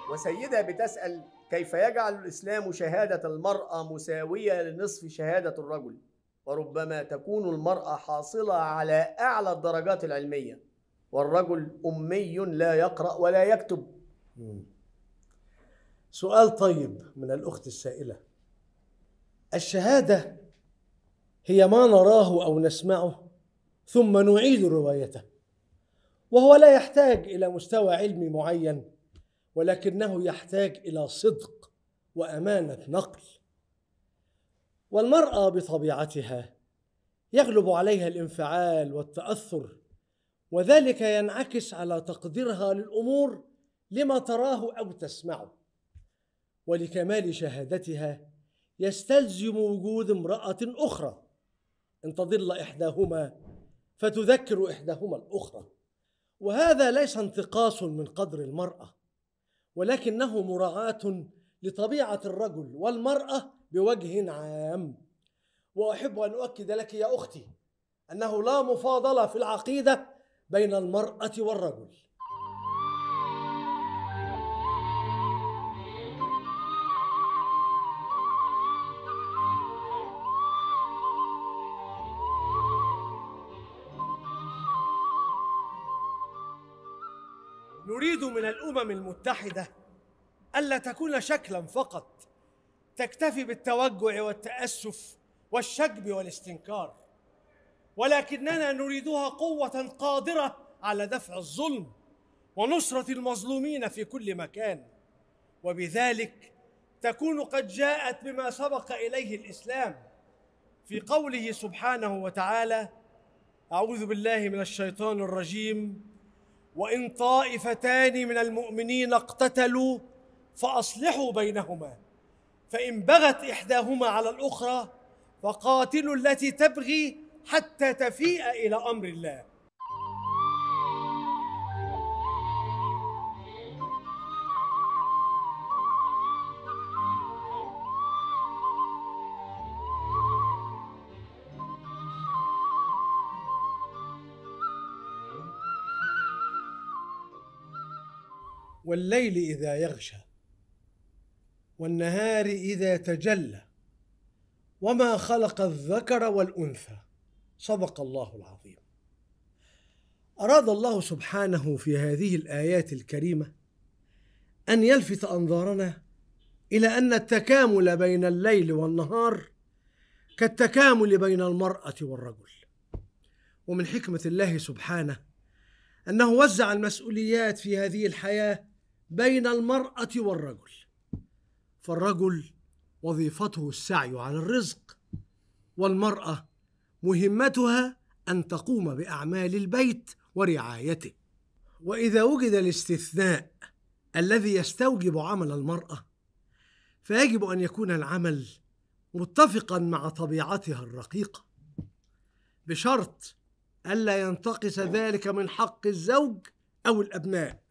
وسيدة بتسأل كيف يجعل الإسلام شهادة المرأة مساوية لنصف شهادة الرجل وربما تكون المرأة حاصلة على أعلى الدرجات العلمية والرجل أمي لا يقرأ ولا يكتب سؤال طيب من الأخت السائلة الشهادة هي ما نراه أو نسمعه ثم نعيد روايته وهو لا يحتاج إلى مستوى علمي معين ولكنه يحتاج إلى صدق وأمانة نقل والمرأة بطبيعتها يغلب عليها الانفعال والتأثر وذلك ينعكس على تقديرها للأمور لما تراه أو تسمعه ولكمال شهادتها يستلزم وجود امرأة أخرى إن تضل إحداهما فتذكر إحداهما الأخرى وهذا ليس انتقاص من قدر المرأة ولكنه مراعاة لطبيعة الرجل والمرأة بوجه عام وأحب أن أؤكد لك يا أختي أنه لا مفاضلة في العقيدة بين المرأة والرجل نريد من الامم المتحده الا تكون شكلا فقط تكتفي بالتوجع والتاسف والشجب والاستنكار ولكننا نريدها قوه قادره على دفع الظلم ونصره المظلومين في كل مكان وبذلك تكون قد جاءت بما سبق اليه الاسلام في قوله سبحانه وتعالى اعوذ بالله من الشيطان الرجيم وان طائفتان من المؤمنين اقتتلوا فاصلحوا بينهما فان بغت احداهما على الاخرى فقاتلوا التي تبغي حتى تفيء الى امر الله والليل اذا يغشى والنهار اذا تجلى وما خلق الذكر والانثى صدق الله العظيم اراد الله سبحانه في هذه الايات الكريمه ان يلفت انظارنا الى ان التكامل بين الليل والنهار كالتكامل بين المراه والرجل ومن حكمه الله سبحانه انه وزع المسؤوليات في هذه الحياه بين المراه والرجل فالرجل وظيفته السعي على الرزق والمراه مهمتها ان تقوم باعمال البيت ورعايته واذا وجد الاستثناء الذي يستوجب عمل المراه فيجب ان يكون العمل متفقا مع طبيعتها الرقيقه بشرط الا ينتقص ذلك من حق الزوج او الابناء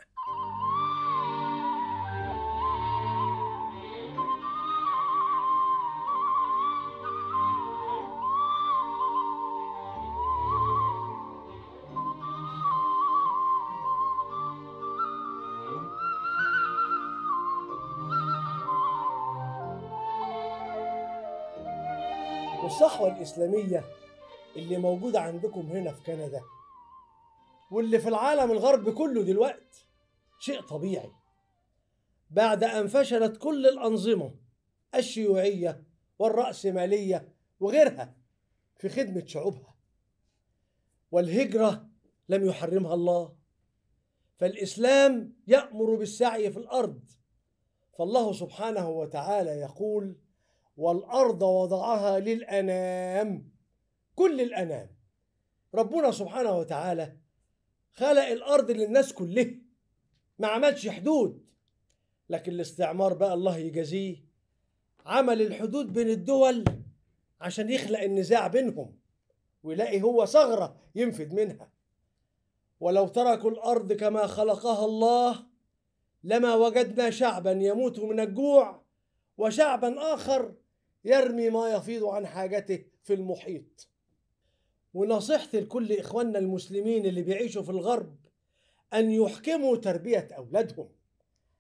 والصحوة الإسلامية اللي موجودة عندكم هنا في كندا واللي في العالم الغرب كله دلوقتي شيء طبيعي بعد أن فشلت كل الأنظمة الشيوعية والرأسمالية وغيرها في خدمة شعوبها والهجرة لم يحرمها الله فالإسلام يأمر بالسعي في الأرض فالله سبحانه وتعالى يقول والأرض وضعها للأنام كل الأنام ربنا سبحانه وتعالى خلق الأرض للناس كلها ما عملش حدود لكن الاستعمار بقى الله يجازيه عمل الحدود بين الدول عشان يخلق النزاع بينهم ويلاقي هو ثغرة ينفد منها ولو تركوا الأرض كما خلقها الله لما وجدنا شعبا يموت من الجوع وشعبا آخر يرمي ما يفيض عن حاجته في المحيط ونصيحتي لكل إخواننا المسلمين اللي بيعيشوا في الغرب أن يحكموا تربية أولادهم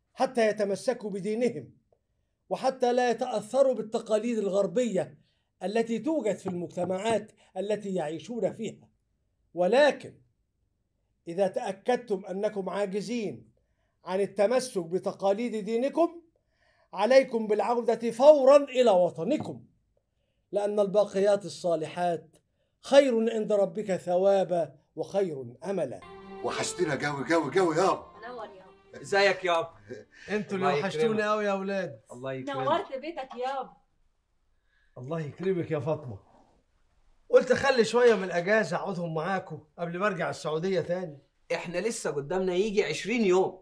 حتى يتمسكوا بدينهم وحتى لا يتاثروا بالتقاليد الغربيه التي توجد في المجتمعات التي يعيشون فيها ولكن اذا تاكدتم انكم عاجزين عن التمسك بتقاليد دينكم عليكم بالعوده فورا الى وطنكم لان الباقيات الصالحات خير عند ربك ثوابا وخير املا وحشتنا قوي قوي قوي يابا نور يابا ازيك يابا انتوا الله اللي وحشتوني يكرمك. قوي يا اولاد الله يكرمك نورت بيتك يابا الله يكرمك يا فاطمه قلت اخلي شويه من الاجازه اقعدهم معاكم قبل ما ارجع السعوديه تاني احنا لسه قدامنا يجي 20 يوم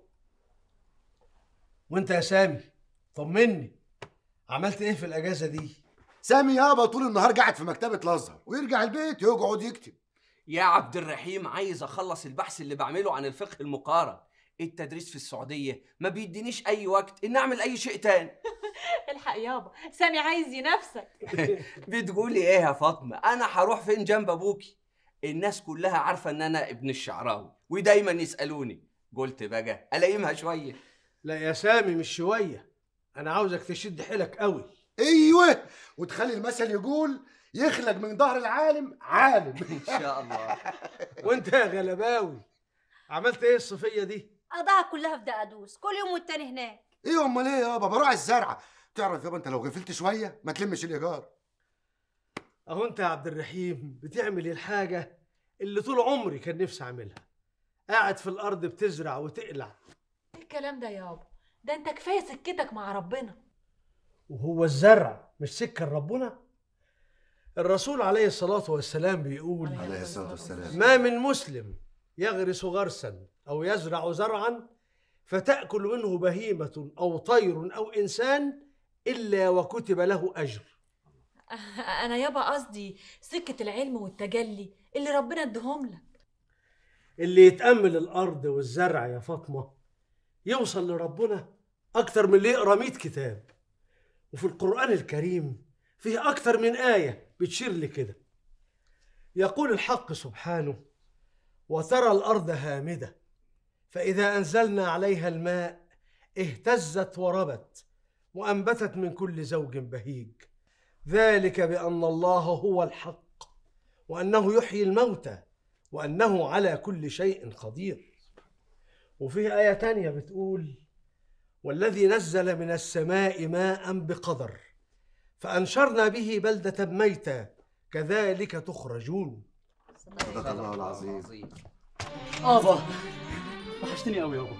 وانت يا سامي طمني عملت ايه في الاجازه دي سامي يابا طول النهار قاعد في مكتبة الازهر ويرجع البيت يقعد يكتب يا عبد الرحيم عايز اخلص البحث اللي بعمله عن الفقه المقارن التدريس في السعودية ما بيدينيش أي وقت إن أعمل أي شيء تاني الحق يابا سامي عايز ينافسك بتقولي إيه يا فاطمة أنا هروح فين جنب أبوكي الناس كلها عارفة إن أنا ابن الشعراوي ودايما يسألوني قلت بقى ألايمها شوية لا يا سامي مش شويه انا عاوزك تشد حيلك قوي ايوه وتخلي المثل يقول يخلق من ظهر العالم عالم إن شاء الله وانت يا غلباوي عملت ايه الصفيه دي قضاها كلها في دقدوس كل يوم والتاني هناك ايه امال ايه يابا بروح الزرعه تعرف يابا انت لو غفلت شويه ما تلمش الايجار اهو انت يا عبد الرحيم بتعمل الحاجه اللي طول عمري كان نفسي اعملها قاعد في الارض بتزرع وتقلع ايه الكلام ده يابا ده انت كفايه سكتك مع ربنا وهو الزرع مش سكه لربنا الرسول عليه الصلاه والسلام بيقول عليه الصلاه والسلام ما من مسلم يغرس غرسا او يزرع زرعا فتاكل منه بهيمه او طير او انسان الا وكتب له اجر انا يابا قصدي سكه العلم والتجلي اللي ربنا ادهم لك اللي يتامل الارض والزرع يا فاطمه يوصل لربنا اكتر من اللي يقرا 100 كتاب وفي القران الكريم فيه اكتر من ايه بتشير لكده يقول الحق سبحانه وترى الارض هامده فاذا انزلنا عليها الماء اهتزت وربت وانبتت من كل زوج بهيج ذلك بان الله هو الحق وانه يحيي الموتى وانه على كل شيء قدير وفيه ايه تانية بتقول والذي نزل من السماء ماء بقدر فانشرنا به بلده ميتا كذلك تخرجون صدق الله العظيم ابا وحشتني قوي يابا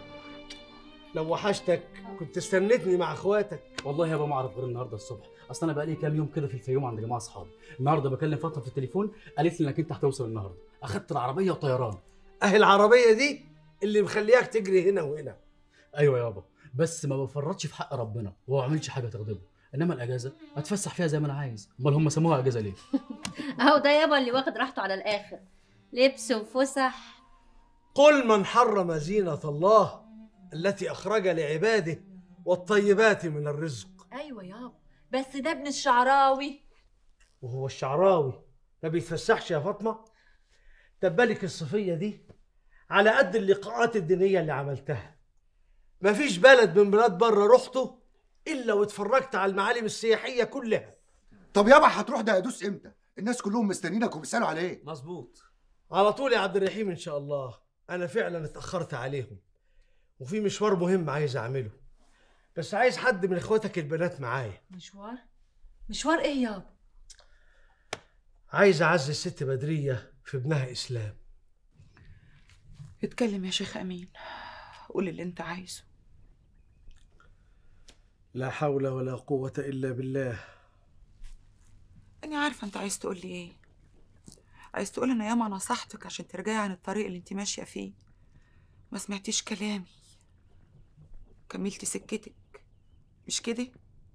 لو وحشتك كنت استنتني مع اخواتك والله يابا ما اعرف غير النهارده الصبح اصل انا بقالي كام يوم كده في الفيوم عند جماعه اصحابي النهارده بكلم فتره في التليفون قالت لي انك انت هتوصل النهارده اخدت العربيه وطيران اهي العربيه دي اللي مخلياك تجري هنا وهنا ايوه يابا بس ما بفرطش في حق ربنا وما بعملش حاجه تغضبه انما الاجازه اتفسح فيها زي ما انا عايز امال هم سموها اجازه ليه اهو ده يابا اللي واخد راحته على الاخر لبس وفسح قل من حرم زينه الله التي اخرج لعباده والطيبات من الرزق ايوه يابا بس ده ابن الشعراوي وهو الشعراوي ما بيتفسحش يا فاطمه تبالك الصفيه دي على قد اللقاءات الدينيه اللي عملتها مفيش بلد من بلاد بره رحته الا واتفرجت على المعالم السياحيه كلها طب يابا هتروح دقدوس امتى الناس كلهم مستنينك وبيسالوا عليك مظبوط على طول يا عبد الرحيم ان شاء الله انا فعلا اتاخرت عليهم وفي مشوار مهم عايز اعمله بس عايز حد من اخواتك البنات معايا مشوار مشوار ايه يابا عايز اعزي الست بدريه في ابنها اسلام اتكلم يا شيخ امين قول اللي انت عايزه لا حول ولا قوه الا بالله انا عارفه انت عايز تقول لي ايه عايز تقول انا ياما نصحتك عشان ترجعي عن الطريق اللي انت ماشيه فيه ما سمعتيش كلامي كملتي سكتك مش كده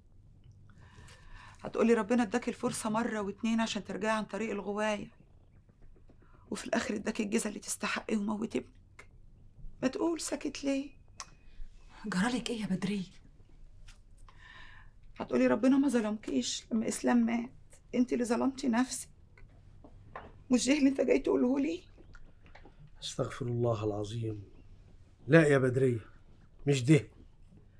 هتقولي ربنا اداكي الفرصه مره واتنين عشان ترجعي عن طريق الغوايه وفي الاخر اداكي الجزا اللي تستحقيه وموت ابنك ما تقول ساكت ليه جرالك ايه يا بدريه هتقولي ربنا ما ظلمكيش لما اسلام مات انت اللي ظلمتي نفسك مش ده اللي انت جاي تقوله لي استغفر الله العظيم لا يا بدريه مش ده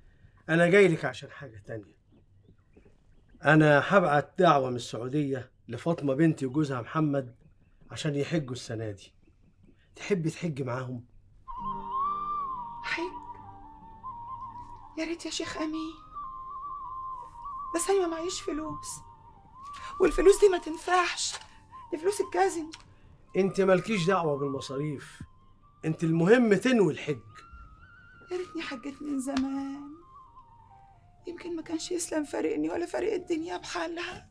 أنا جاي لك عشان حاجة تانية أنا هبعت دعوة من السعودية لفاطمة بنتي وجوزها محمد عشان يحجوا السنة دي تحبي تحجي معاهم؟ حج يا ريت يا شيخ امين بس انا ما معيش فلوس والفلوس دي ما تنفعش دي فلوس الكازن أنت مالكيش دعوة بالمصاريف أنت المهم تنوي الحج يا ريتني حجيت من زمان يمكن ما كانش يسلم فارقني ولا فارق الدنيا بحالها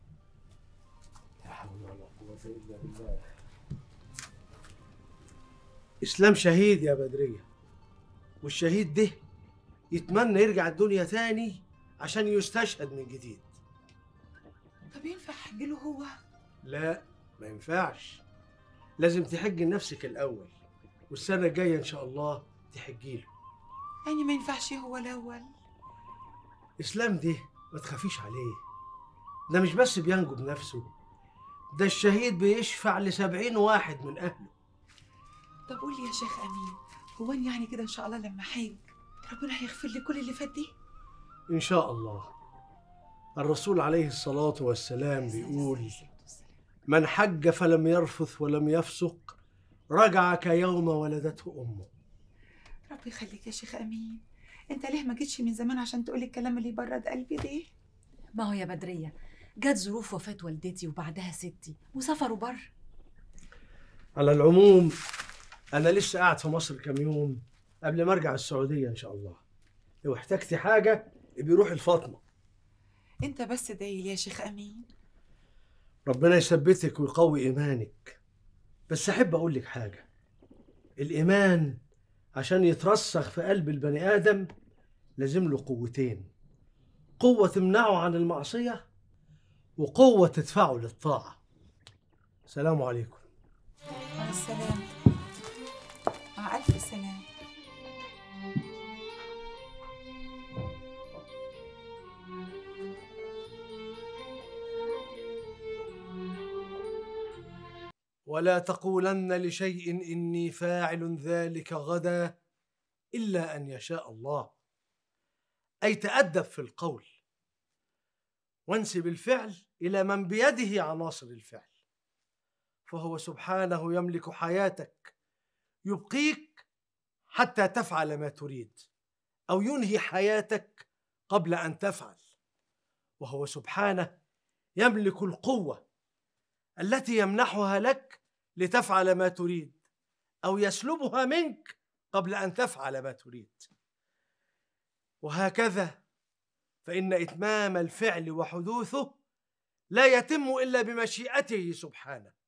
إسلام شهيد يا بدرية والشهيد ده يتمنى يرجع الدنيا تاني عشان يستشهد من جديد طب ينفع احج له هو لا ما ينفعش لازم تحج لنفسك الأول والسنة الجاية إن شاء الله تحجي له يعني ما ينفعش هو الاول إسلام ده ما تخافيش عليه ده مش بس بينجو بنفسه ده الشهيد بيشفع لسبعين واحد من أهله طب قول لي يا شيخ امين هو أنا يعني كده ان شاء الله لما حج ربنا هيغفر لي كل اللي فات دي إن شاء الله الرسول عليه الصلاة والسلام بيقول من حج فلم يرفث ولم يفسق رجع كيوم ولدته أمه ربي يخليك يا شيخ امين انت ليه ما جيتش من زمان عشان تقولي الكلام اللي يبرد قلبي ده ما هو يا بدرية جت ظروف وفاة والدتي وبعدها ستي وسافروا بره على العموم أنا لسه قاعد في مصر كام يوم قبل ما أرجع السعودية إن شاء الله لو احتجتي حاجة بيروح الفاطمة انت بس دايل يا شيخ امين ربنا يثبتك ويقوي إيمانك بس أحب أقول لك حاجة الإيمان عشان يترسخ في قلب البني آدم لازم له قوتين قوة تمنعه عن المعصية وقوة تدفعه للطاعة سلام عليكم مع السلامة مع ألف سلامة ولا تقولن لشيء إني فاعل ذلك غدا إلا أن يشاء الله أي تأدب في القول وانسب الفعل إلى من بيده عناصر الفعل فهو سبحانه يملك حياتك يبقيك حتى تفعل ما تريد أو ينهي حياتك قبل أن تفعل وهو سبحانه يملك القوة التي يمنحها لك لتفعل ما تريد او يسلبها منك قبل ان تفعل ما تريد وهكذا فان اتمام الفعل وحدوثه لا يتم الا بمشيئته سبحانه